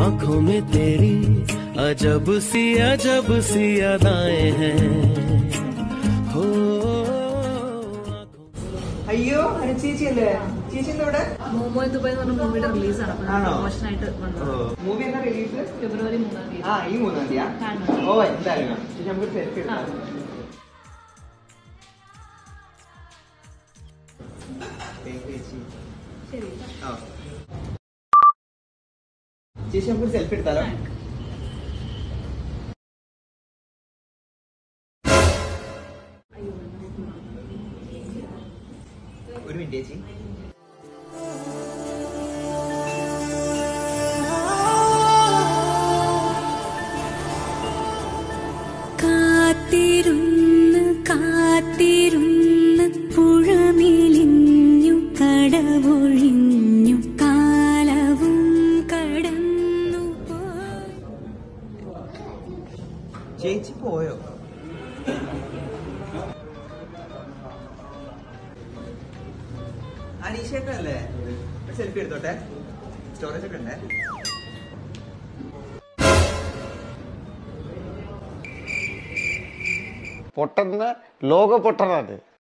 आंखों में तेरी अजब सी अजब सी अदाएं हैं हो അയ്യോ അനു ചേച്ചിയല്ലേ ചേച്ചി എന്താ ഇവിടെ മോമോ ഇൻ ദുബായ് എന്ന് പറഞ്ഞ മൂവിയുടെ റിലീസാണ് അപ്പൊ ആണോ? പ്രൊമോഷനായിട്ട് വന്നത് മൂവി എന്നാ റിലീസ് ഫെബ്രുവരി മൂന്നാം തീയതി ആ ഈ മൂന്നാം തീയതിയാ കാണണം. ഓ എന്തായാലും ചേച്ചി നമുക്ക് സെൽഫി എടുക്കാം ചേച്ചി ശരി ആ ചേച്ചി നമുക്ക് സെൽഫി എടുത്താലോ ഒരു മിനിറ്റ് ചേച്ചി കാത്തിരുന്ന് കാത്തിരുന്ന് പുഴമിലിഞ്ഞു കടവൊഴിഞ്ഞു കാലവും കടന്നു പോയി ചേച്ചി പോയോ അനീഷേട്ടല്ലേ സെൽഫി എടുത്തോട്ടെ സ്റ്റോറേജ് ഒക്കെ ഉണ്ടേ പൊട്ടന്ന് ലോക പൊട്ടനാണ്